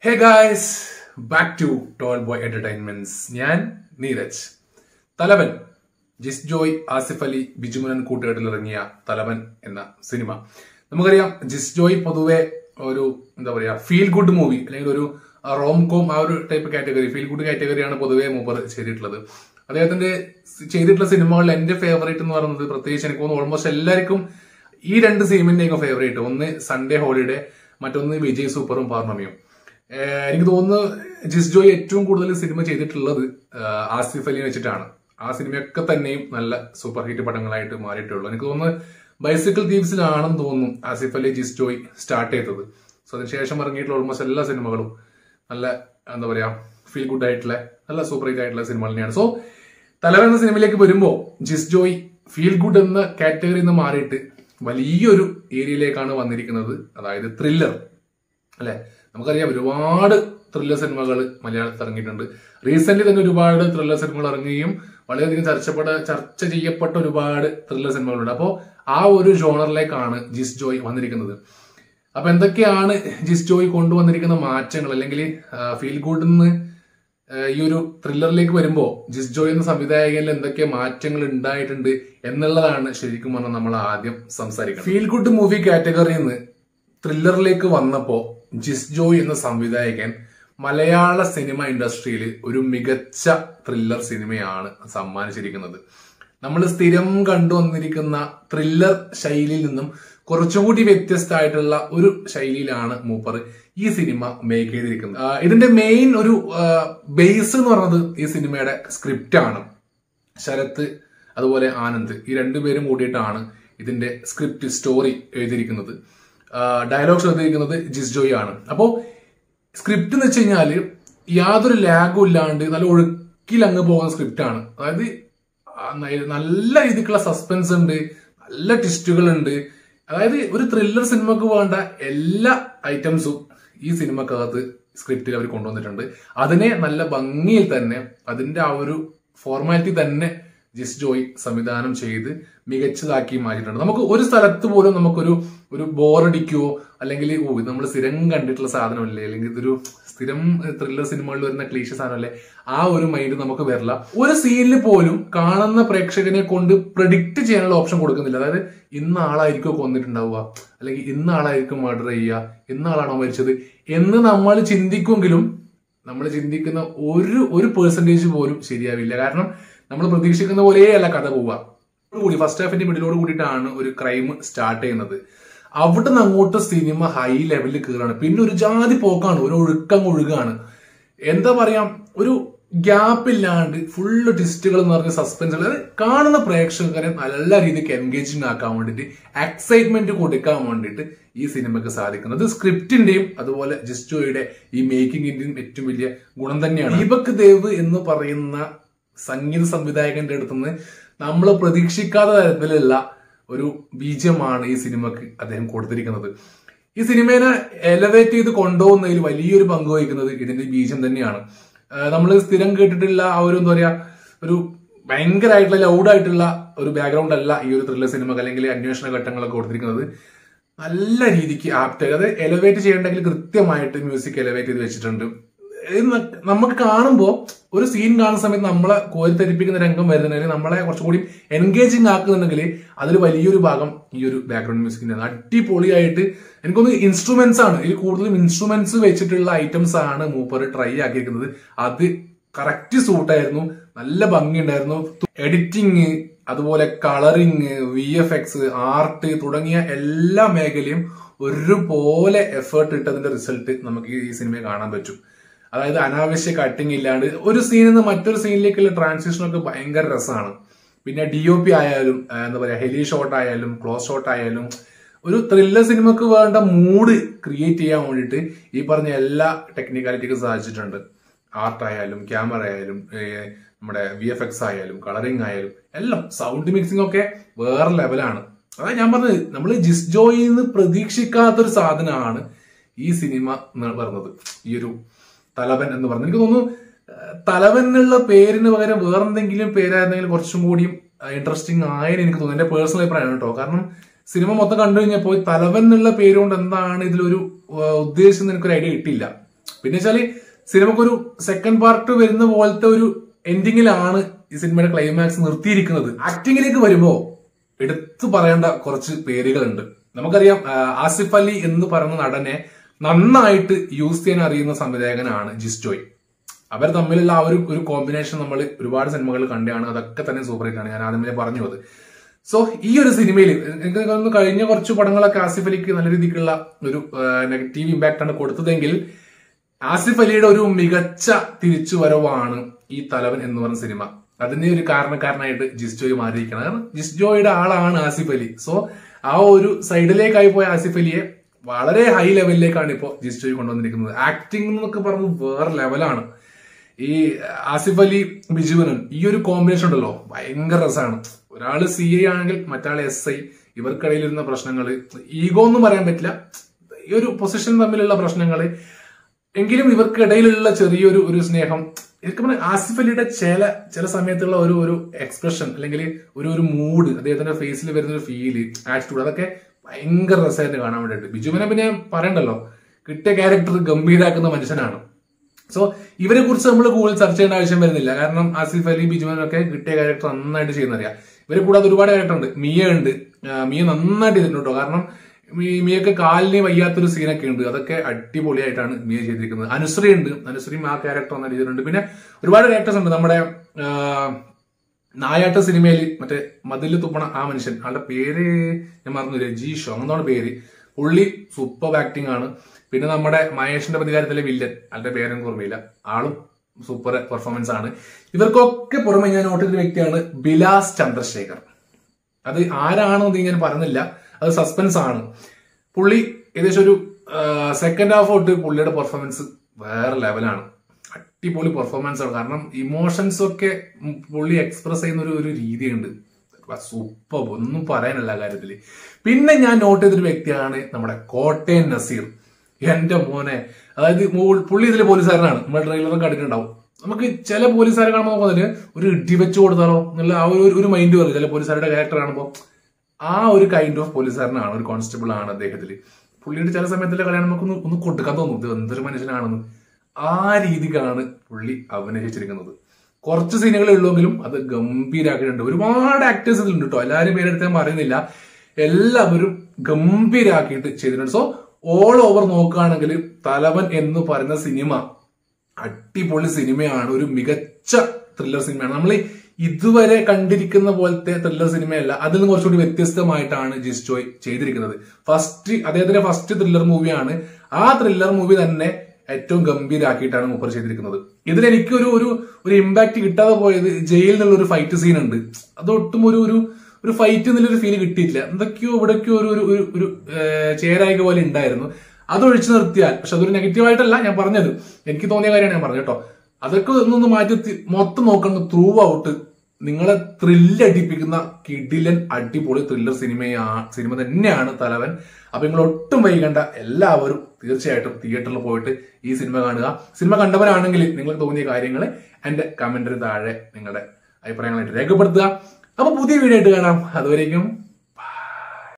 hey guys back to tall boy entertainments ഞാൻ നീരജ് തലവൻ ജിസ് ജോയ് ആസിഫ് അലി ബിജുമനൻ കൂട്ടുകെട്ടിൽ ഇറങ്ങിയ തലവൻ എന്ന സിനിമ നമുക്കറിയാം ജിസ് ജോയ് പൊതുവെ ഒരു എന്താ പറയാ ഫീൽ ഗുഡ് മൂവി അല്ലെങ്കിൽ ഒരു റോം കോം ആ ഒരു ടൈപ്പ് കാറ്റഗറി ഫീൽ ഗുഡ് കാറ്റഗറിയാണ് പൊതുവെ മൂപ്പർ ചെയ്തിട്ടുള്ളത് അദ്ദേഹത്തിന്റെ ചെയ്തിട്ടുള്ള സിനിമകളിൽ എന്റെ ഫേവറേറ്റ് എന്ന് പറയുന്നത് പ്രത്യേകിച്ച് എനിക്ക് തോന്നുന്നു ഓൾമോസ്റ്റ് എല്ലാവർക്കും ഈ രണ്ട് സിനിമന്റെയും ഫേവറേറ്റ് ഒന്ന് സൺഡേ ഹോളിഡേ മറ്റൊന്ന് വിജയ് സൂപ്പറും പൗർണമിയും ഏഹ് എനിക്ക് തോന്നുന്നു ജിസ് ജോയ് ഏറ്റവും കൂടുതൽ സിനിമ ചെയ്തിട്ടുള്ളത് ആഹ് ആസിഫ് അലിനെ വെച്ചിട്ടാണ് ആ സിനിമയൊക്കെ തന്നെയും നല്ല സൂപ്പർ ഹിറ്റ് പടങ്ങളായിട്ട് മാറിയിട്ടുള്ളൂ എനിക്ക് തോന്നുന്നു ബൈസിക്കിൾ തീവ്സിലാണെന്ന് തോന്നുന്നു ആസിഫ് അലി ജിസ് ജോയ് സ്റ്റാർട്ട് ചെയ്തത് സോ അതിനുശേഷം ഇറങ്ങിയിട്ടുള്ള ഓൾമോസ്റ്റ് എല്ലാ സിനിമകളും നല്ല എന്താ പറയാ ഫീൽ ഗുഡ് ആയിട്ടുള്ള നല്ല സൂപ്പർ ഹിറ്റ് ആയിട്ടുള്ള സിനിമകൾ തന്നെയാണ് സോ തലവൻ എന്ന സിനിമയിലേക്ക് വരുമ്പോൾ ജിസ് ജോയ് ഫീൽ ഗുഡ് എന്ന കാറ്റഗറിയിൽ നിന്ന് മാറിയിട്ട് വലിയൊരു ഏരിയയിലേക്കാണ് വന്നിരിക്കുന്നത് അതായത് ത്രില്ലർ അല്ലെ നമുക്കറിയാം ഒരുപാട് ത്രില്ലർ സിനിമകൾ മലയാളത്തിൽ ഇറങ്ങിയിട്ടുണ്ട് റീസെന്റ് തന്നെ ഒരുപാട് ത്രില്ലർ സിനിമകൾ ഇറങ്ങുകയും വളരെയധികം ചർച്ചപ്പെട ചർച്ച ചെയ്യപ്പെട്ട ഒരുപാട് ത്രില്ലർ സിനിമകളുണ്ട് അപ്പോൾ ആ ഒരു ജോണറിലേക്കാണ് ജിസ് ജോയ് വന്നിരിക്കുന്നത് അപ്പൊ എന്തൊക്കെയാണ് ജിസ് ജോയ് കൊണ്ടുവന്നിരിക്കുന്ന മാറ്റങ്ങൾ അല്ലെങ്കിൽ ഫീൽ ഗുഡ് നിന്ന് ഈ ഒരു ത്രില്ലറിലേക്ക് വരുമ്പോൾ ജിസ് ജോയ് എന്ന സംവിധായകനിൽ എന്തൊക്കെ മാറ്റങ്ങൾ ഉണ്ടായിട്ടുണ്ട് എന്നുള്ളതാണ് ശരിക്കും പറഞ്ഞാൽ നമ്മൾ ആദ്യം സംസാരിക്കുന്നത് ഫീൽ ഗുഡ് മൂവി കാറ്റഗറിയിൽ നിന്ന് ത്രില്ലറിലേക്ക് വന്നപ്പോൾ ജിസ് ജോയ് എന്ന സംവിധായകൻ മലയാള സിനിമ ഇൻഡസ്ട്രിയിൽ ഒരു മികച്ച ത്രില്ലർ സിനിമയാണ് സമ്മാനിച്ചിരിക്കുന്നത് നമ്മൾ സ്ഥിരം കണ്ടുവന്നിരിക്കുന്ന ത്രില്ലർ ശൈലിയിൽ നിന്നും കുറച്ചുകൂടി വ്യത്യസ്തമായിട്ടുള്ള ഒരു ശൈലിയിലാണ് മൂപ്പർ ഈ സിനിമ മേക്ക് ചെയ്തിരിക്കുന്നത് ആ, ഇതിന്റെ മെയിൻ ഒരു ബേസ് എന്ന് പറയുന്നത് ഈ സിനിമയുടെ സ്ക്രിപ്റ്റ് ആണ് ശരത്ത് അതുപോലെ ആനന്ദ് ഈ രണ്ടുപേരും കൂടിയിട്ടാണ് ഇതിന്റെ സ്ക്രിപ്റ്റ് സ്റ്റോറി എഴുതിയിരിക്കുന്നത് ഡയലോഗ്സ് എഴുതിയിരിക്കുന്നത് ജിസ് ജോയ് ആണ് അപ്പോൾ സ്ക്രിപ്റ്റ് എന്ന് വെച്ച് കഴിഞ്ഞാൽ യാതൊരു ലാഗും ഇല്ലാണ്ട് നല്ല ഒഴുക്കിൽ അങ്ങ് പോകുന്ന സ്ക്രിപ്റ്റ് ആണ് അതായത് ആ ന- നല്ല രീതിക്കുള്ള സസ്പെൻസ് ഉണ്ട് നല്ല ട്വിസ്റ്റുകൾ ഉണ്ട് അതായത് ഒരു ത്രില്ലർ സിനിമക്ക് വേണ്ട എല്ലാ ഐറ്റംസും ഈ സിനിമക്കകത്ത് സ്ക്രിപ്റ്റിൽ അവർ കൊണ്ടുവന്നിട്ടുണ്ട് അതിനെ നല്ല ഭംഗിയിൽ തന്നെ അതിന്റെ ആ ഒരു ഫോർമാലിറ്റി തന്നെ ജിസ് ജോയ് സംവിധാനം ചെയ്ത് മികച്ചതാക്കി മാറ്റിയിട്ടുണ്ട് നമുക്ക് ഒരു സ്ഥലത്ത് പോലും നമുക്കൊരു ഒരു ബോറടിക്കുകയോ അല്ലെങ്കിൽ ഓ ഇത് നമ്മൾ സ്ഥിരം കണ്ടിട്ടുള്ള സാധനമല്ലേ അല്ലെങ്കിൽ ഇതൊരു സ്ഥിരം ത്രില്ലർ സിനിമകളിൽ വരുന്ന ക്ലീശ സാധനമല്ലേ ആ ഒരു മൈൻഡ് നമുക്ക് വരില്ല ഒരു സീനിൽ പോലും കാണുന്ന പ്രേക്ഷകനെ കൊണ്ട് പ്രഡിക്റ്റ് ചെയ്യാനുള്ള ഓപ്ഷൻ കൊടുക്കുന്നില്ല അതായത് ഇന്ന ആളായിരിക്കും കൊന്നിട്ടുണ്ടാവുക അല്ലെങ്കിൽ ഇന്ന ആളായിരിക്കും മർഡർ ചെയ്യുക ഇന്ന ആളാണോ മരിച്ചത് എന്ന് നമ്മൾ ചിന്തിക്കുമെങ്കിലും നമ്മൾ ചിന്തിക്കുന്ന ഒരു ഒരു പേഴ്സൻറ്റേജ് പോലും ശരിയാവില്ല കാരണം നമ്മൾ പ്രതീക്ഷിക്കുന്ന പോലെയല്ല കഥ പോവുക കൂടി ഫസ്റ്റ് ഹാഫിന്റെ മിഡിലോട് കൂടിയിട്ടാണ് ഒരു ക്രൈം സ്റ്റാർട്ട് ചെയ്യുന്നത് അവിടെ നിന്ന് അങ്ങോട്ട് സിനിമ ഹൈ ലെവലിൽ കയറാണ് പിന്നെ ഒരു ജാതി പോക്കാണ് ഒരു ഒഴുക്കം ഒഴുകാണ് എന്താ പറയാ ഒരു ഗ്യാപ്പ് ഇല്ലാണ്ട് ഫുള്ള് ട്വിസ്റ്റുകൾ എന്ന് പറഞ്ഞ സസ്പെൻസ് അതായത് കാണുന്ന പ്രേക്ഷകരെ നല്ല രീതിക്ക് എൻഗേജിങ് ആക്കാൻ വേണ്ടിയിട്ട് എക്സൈറ്റ്മെന്റ് കൊടുക്കാൻ വേണ്ടിയിട്ട് ഈ സിനിമയ്ക്ക് സാധിക്കുന്നത് സ്ക്രിപ്റ്റിന്റെയും അതുപോലെ ജിസ്റ്റോയുടെ ഈ മേക്കിങ്ങിന്റെയും ഏറ്റവും വലിയ ഗുണം തന്നെയാണ് ദീപക് ദേവ് എന്ന് പറയുന്ന സംഗീത സംവിധായകന്റെ അടുത്തുനിന്ന് നമ്മൾ പ്രതീക്ഷിക്കാത്ത തരത്തിലുള്ള ഒരു ബീജമാണ് ഈ സിനിമക്ക് അദ്ദേഹം കൊടുത്തിരിക്കുന്നത് ഈ സിനിമേനെ എലവേറ്റ് ചെയ്ത് കൊണ്ടുപോകുന്നതിൽ വലിയൊരു പങ്ക് വഹിക്കുന്നത് ഇതിന്റെ ബീജം തന്നെയാണ് നമ്മൾ സ്ഥിരം കേട്ടിട്ടുള്ള ആ ഒരു എന്താ പറയാ ഒരു ഭയങ്കരമായിട്ടുള്ള ലൗഡായിട്ടുള്ള ഒരു ബാക്ക്ഗ്രൗണ്ട് അല്ല ഈ ഒരു ത്രില്ലർ സിനിമ അല്ലെങ്കിൽ അന്വേഷണ ഘട്ടങ്ങളൊക്കെ കൊടുത്തിരിക്കുന്നത് നല്ല രീതിക്ക് ആപ്റ്റ് അത് എലവേറ്റ് ചെയ്യണമെങ്കിൽ കൃത്യമായിട്ട് മ്യൂസിക് എലവേറ്റ് ചെയ്ത് വെച്ചിട്ടുണ്ട് ഇത് ന- നമുക്ക് കാണുമ്പോൾ ഒരു സീൻ കാണുന്ന സമയത്ത് നമ്മളെ കോരിത്തരിപ്പിക്കുന്ന രംഗം വരുന്നുണ്ടെങ്കിൽ നമ്മളെ കുറച്ചുകൂടി എൻഗേജിങ് ആക്കുന്നുണ്ടെങ്കിൽ അതിൽ വലിയൊരു ഭാഗം ഈ ഒരു ബാക്ക്ഗ്രൗണ്ട് മ്യൂസിക്കിന്റെ അടിപൊളിയായിട്ട് എനിക്കൊന്ന് ഇൻസ്ട്രുമെന്റ്സ് ആണ് ഇതിൽ കൂടുതലും ഇൻസ്ട്രുമെന്റ്സ് വെച്ചിട്ടുള്ള ഐറ്റംസ് ആണ് മൂപ്പർ ട്രൈ ആക്കിയിരിക്കുന്നത് അത് കറക്റ്റ് സൂട്ടായിരുന്നു നല്ല ഭംഗിയുണ്ടായിരുന്നു എഡിറ്റിങ് അതുപോലെ colouring V F X art തുടങ്ങിയ എല്ലാ മേഖലയും ഒരുപോലെ എഫേർട്ട് ഇട്ടതിന്റെ റിസൾട്ട് നമുക്ക് ഈ സിനിമയിൽ കാണാൻ പറ്റും അതായത് അനാവശ്യ കട്ടിങ് ഇല്ലാണ്ട് ഒരു സീനിൽ നിന്ന് മറ്റൊരു സീനിലേക്കുള്ള ട്രാൻസിഷൻ ഒക്കെ ഭയങ്കര രസമാണ് പിന്നെ ഡി ഒ പി ആയാലും ആ, എന്താ പറയാ ഹെലി ഷോട്ട് ആയാലും ക്ലോസ് ഷോട്ട് ആയാലും ഒരു ത്രില്ലർ സിനിമക്ക് വേണ്ട മൂഡ് ക്രിയേറ്റ് ചെയ്യാൻ വേണ്ടിയിട്ട് ഈ പറഞ്ഞ എല്ലാ ടെക്നിക്കാലിറ്റിക്കും സാധിച്ചിട്ടുണ്ട് ആർട്ട് ആയാലും ക്യാമറ ആയാലും ഏ, നമ്മുടെ വി എഫ് എക്സ് ആയാലും കളറിംഗ് ആയാലും എല്ലാം സൗണ്ട് മിക്സിംഗ് ഒക്കെ വേറെ ലെവലാണ് അതാ ഞാൻ പറഞ്ഞത് നമ്മൾ ജിസ് ജോയിൽ നിന്ന് പ്രതീക്ഷിക്കാത്തൊരു സാധനമാണ് ഈ സിനിമ എന്ന് പറഞ്ഞത് ഈ ഒരു തലവൻ എന്ന് പറഞ്ഞത് എനിക്ക് തോന്നുന്നു ഏഹ്, തലവൻ എന്നുള്ള പേരിന് പകരം വേറെന്തെങ്കിലും പേരായിരുന്നെങ്കിൽ കുറച്ചും കൂടിയും ഇൻട്രസ്റ്റിംഗ് ആയെന്ന് എനിക്ക് തോന്നുന്നു എന്റെ പേഴ്സണൽ അഭിപ്രായമാണ് കേട്ടോ കാരണം സിനിമ മൊത്തം കണ്ടു കഴിഞ്ഞപ്പോൾ തലവൻ എന്നുള്ള പേര് കൊണ്ട് എന്താണ് ഇതിലൊരു ഏഹ്, ഉദ്ദേശം എന്ന് എനിക്കൊരു ഐഡിയ കിട്ടിയില്ല പിന്നെ വെച്ചാല് സിനിമക്കൊരു സെക്കൻഡ് പാർട്ട് വരുന്ന പോലത്തെ ഒരു എൻഡിങ്ങിലാണ് ഈ സിനിമയുടെ ക്ലൈമാക്സ് നിർത്തിയിരിക്കുന്നത് ആക്ടിങ്ങിലേക്ക് വരുമ്പോ എടുത്തു പറയേണ്ട കുറച്ച് പേരുകളുണ്ട് നമുക്കറിയാം ആ, ആസിഫ് അലി എന്ന് പറയുന്ന നടനെ നന്നായിട്ട് യൂസ് ചെയ്യാൻ അറിയുന്ന സംവിധായകനാണ് ജിസ് ജോയ് അവർ തമ്മിലുള്ള ആ ഒരു ഒരു കോമ്പിനേഷൻ നമ്മൾ ഒരുപാട് സിനിമകൾ കണ്ടാണ് അതൊക്കെ തന്നെ സൂപ്പർ ഹിറ്റ് ആണ് ഞാൻ ആദ്യമേ പറഞ്ഞു അത് സോ ഈ ഒരു സിനിമയിൽ എനിക്ക് തോന്നുന്നു കഴിഞ്ഞ കുറച്ച് പടങ്ങളൊക്കെ ആസിഫ് അലിക്ക് നല്ല രീതിക്കുള്ള ഒരു നെഗറ്റീവ് ഇമ്പാക്ട് ആണ് കൊടുത്തതെങ്കിൽ ആസിഫ് അലിയുടെ ഒരു മികച്ച തിരിച്ചുവരവാണ് ഈ തലവൻ എന്ന് പറഞ്ഞ സിനിമ അതിന് ഒരു കാരണക്കാരനായിട്ട് ജിസ് ജോയ് മാറിയിരിക്കണം കാരണം ജിസ് ജോയുടെ ആളാണ് ആസിഫ് അലി സോ ആ ഒരു സൈഡിലേക്കായി പോയ ആസിഫ് അലിയെ വളരെ ഹൈ ലെവലിലേക്കാണ് ഇപ്പോൾ ജിസ് ജോയ് കൊണ്ടുവന്നിരിക്കുന്നത് ആക്ടിംഗ് എന്നൊക്കെ പറഞ്ഞത് വേറെ ലെവലാണ് ഈ ആസിഫ് അലി ബിജുവനൻ ഈ ഒരു കോമ്പിനേഷൻ ഉണ്ടല്ലോ ഭയങ്കര രസമാണ് ഒരാള് സി ഐ ആണെങ്കിൽ മറ്റാള് എസ് ഐ ഇവർക്കിടയിൽ ഇരുന്ന പ്രശ്നങ്ങൾ ഈഗോ ഒന്നും പറയാൻ പറ്റില്ല ഈ ഒരു പൊസിഷൻ തമ്മിലുള്ള പ്രശ്നങ്ങൾ എങ്കിലും ഇവർക്കിടയിലുള്ള ചെറിയൊരു ഒരു സ്നേഹം എനിക്ക് പറഞ്ഞ ആസിഫ് അലിയുടെ ചില ചില സമയത്തുള്ള ഒരു ഒരു എക്സ്പ്രഷൻ അല്ലെങ്കിൽ ഒരു ഒരു മൂഡ് അദ്ദേഹത്തിന്റെ ഫേസിൽ വരുന്ന ഒരു ഫീല് ആറ്റിറ്റ്യൂഡ് അതൊക്കെ ഭയങ്കര രസമായിട്ട് കാണാൻ വേണ്ടിയിട്ട് ബിജുവിനെ പിന്നെ പറയണ്ടല്ലോ കിട്ടിയ ക്യാരക്ടർ ഗംഭീരാക്കുന്ന മനുഷ്യനാണ് സോ ഇവരെ കുറിച്ച് നമ്മൾ കൂടുതൽ ചർച്ച ചെയ്യേണ്ട ആവശ്യം വരുന്നില്ല കാരണം ആസിഫ് അലി ബിജുമനൊക്കെ കിട്ടിയ ക്യാരക്ടർ നന്നായിട്ട് ചെയ്യുന്നറിയാം ഇവരെ കൂടാതെ ഒരുപാട് ക്യാരക്ടർ ഉണ്ട് മിയ ഉണ്ട് ആ, മിയ നന്നായിട്ട് ചെയ്തിട്ടുണ്ട് കേട്ടോ കാരണം മി- മിയക്ക് കാലിന് വയ്യാത്തൊരു സീനൊക്കെ ഉണ്ട് അതൊക്കെ അടിപൊളിയായിട്ടാണ് മിയ ചെയ്തിരിക്കുന്നത് അനുശ്രീ ഉണ്ട് അനുശ്രീയും ആ ക്യാരക്ടർ നന്നായിട്ട് ചെയ്തിട്ടുണ്ട് പിന്നെ ഒരുപാട് ക്യാരക്ടേഴ്സ് ഉണ്ട് നമ്മുടെ ആ, നായാട്ട സിനിമയിൽ മറ്റേ മതില് തുപ്പണ ആ മനുഷ്യൻ ആളുടെ പേര് ഞാൻ മറന്നു രജീഷോ അങ്ങനെയാണ് പേര് പുള്ളി സൂപ്പർ ആക്ടിംഗ് ആണ് പിന്നെ നമ്മുടെ മഹേഷിന്റെ പ്രതികാരത്തിലെ വില്ലൻ ആളുടെ പേരും ഓർമ്മയില്ല ആളും സൂപ്പർ പെർഫോമൻസ് ആണ് ഇവർക്കൊക്കെ പുറമെ ഞാൻ നോട്ട് ചെയ്ത വ്യക്തിയാണ് ബിലാസ് ചന്ദ്രശേഖർ അത് ആരാണെന്ന് ഞാൻ പറഞ്ഞില്ല അത് സസ്പെൻസ് ആണ് പുള്ളി ഏകദേശം ഒരു സെക്കൻഡ് ഹാഫ് തൊട്ട് പുള്ളിയുടെ പെർഫോമൻസ് വേറെ ലെവലാണ് അടിപൊളി പെർഫോമൻസ് ആണ് കാരണം ഇമോഷൻസ് ഒക്കെ ഉം പുള്ളി എക്സ്പ്രസ് ചെയ്യുന്ന ഒരു ഒരു രീതിയുണ്ട് സൂപ്പർ ഒന്നും പറയാനല്ല ആ കാര്യത്തില് പിന്നെ ഞാൻ നോട്ട് ചെയ്തൊരു വ്യക്തിയാണ് നമ്മുടെ കോട്ടയം നസീർ എന്റെ മോനെ അതായത് മൂ- പുള്ളി ഇതിലെ പോലീസുകാരനാണ് നമ്മൾ ട്രെയിലറൊക്കെ കണ്ടിട്ടുണ്ടാവും നമുക്ക് ചില പോലീസുകാരെ കാണുമ്പോൾ നമുക്ക് അതിന് ഒരു ഇടി വെച്ച് കൊടുത്താലോ എന്നുള്ള ആ ഒരു ഒരു മൈൻഡ് വരും ചില പോലീസുകാരുടെ ക്യാരക്ടർ കാണുമ്പോൾ ആ ഒരു കൈൻഡ് ഓഫ് പോലീസുകാരനാണ് ഒരു കോൺസ്റ്റബിൾ ആണ് അദ്ദേഹത്തിൽ പുള്ളിയുടെ ചില സമയത്തിലെ കളി നമുക്ക് ഒന്ന് ഒന്ന് കൊടുക്കാൻ തോന്നും ഇത് എന്തൊരു മനുഷ്യനാണെന്ന് ആ രീതിക്കാണ് പുള്ളി അഭിനയിച്ചിരിക്കുന്നത് കുറച്ച് സീനുകളേ ഉള്ളൂവെങ്കിലും അത് ഗംഭീരാക്കിയിട്ടുണ്ട് ഒരുപാട് ആക്ടേഴ്സ് ഇതിലുണ്ട് കേട്ടോ എല്ലാവരും പേരെടുത്ത് ഞാൻ പറയുന്നില്ല എല്ലാവരും ഗംഭീരാക്കിയിട്ട് ചെയ്തിട്ടുണ്ട് സോ ഓൾ ഓവർ നോക്കുകയാണെങ്കിൽ തലവൻ എന്ന് പറയുന്ന സിനിമ അടിപൊളി സിനിമയാണ് ഒരു മികച്ച ത്രില്ലർ സിനിമയാണ് നമ്മൾ ഇതുവരെ കണ്ടിരിക്കുന്ന പോലത്തെ ത്രില്ലർ സിനിമയല്ല അതിൽ നിന്ന് കുറച്ചുകൂടി വ്യത്യസ്തമായിട്ടാണ് ജിസ് ജോയ് ചെയ്തിരിക്കുന്നത് ഫസ്റ്റ് അദ്ദേഹത്തിന്റെ ഫസ്റ്റ് ത്രില്ലർ മൂവിയാണ് ആ ത്രില്ലർ മൂവി തന്നെ ഏറ്റവും ഗംഭീരാക്കിയിട്ടാണ് മൂപ്പർ ചെയ്തിരിക്കുന്നത് ഇതിൽ എനിക്കൊരു ഒരു ഒരു ഇമ്പാക്ട് കിട്ടാതെ പോയത് ജയിലിൽ നിന്നുള്ള ഒരു ഫൈറ്റ് സീൻ ഉണ്ട് അതൊട്ടും ഒരു ഒരു ഒരു ഫൈറ്റ് എന്നുള്ളൊരു ഫീൽ കിട്ടിയിട്ടില്ല എന്തൊക്കെയോ ഇവിടേക്കോ ഒരു ഒരു ഒരു ഒരു ഏഹ്, ചേരായിക പോലെ ഉണ്ടായിരുന്നു അത് ഒഴിച്ചു നിർത്തിയാൽ പക്ഷെ അതൊരു നെഗറ്റീവായിട്ടല്ല ഞാൻ പറഞ്ഞത് എനിക്ക് തോന്നിയ കാര്യമാണ് ഞാൻ പറഞ്ഞത് കേട്ടോ അതൊക്കെ ഒന്നൊന്ന് മാറ്റി തി- മൊത്തം നോക്കണം ത്രൂ ഔട്ട് നിങ്ങളെ ത്രില്ലടിപ്പിക്കുന്ന കിടിലൻ അടിപൊളി ത്രില്ലർ സിനിമയാ സിനിമ തന്നെയാണ് തലവൻ അപ്പൊ നിങ്ങൾ ഒട്ടും വൈകണ്ട എല്ലാവരും തീർച്ചയായിട്ടും തിയേറ്ററിൽ പോയിട്ട് ഈ സിനിമ കാണുക സിനിമ കണ്ടവരാണെങ്കിൽ നിങ്ങൾക്ക് തോന്നിയ കാര്യങ്ങൾ എന്റെ കമന്റിന് താഴെ നിങ്ങളുടെ അഭിപ്രായങ്ങളായിട്ട് രേഖപ്പെടുത്തുക അപ്പൊ പുതിയ വീഡിയോ ആയിട്ട് കാണാം അതുവരേക്കും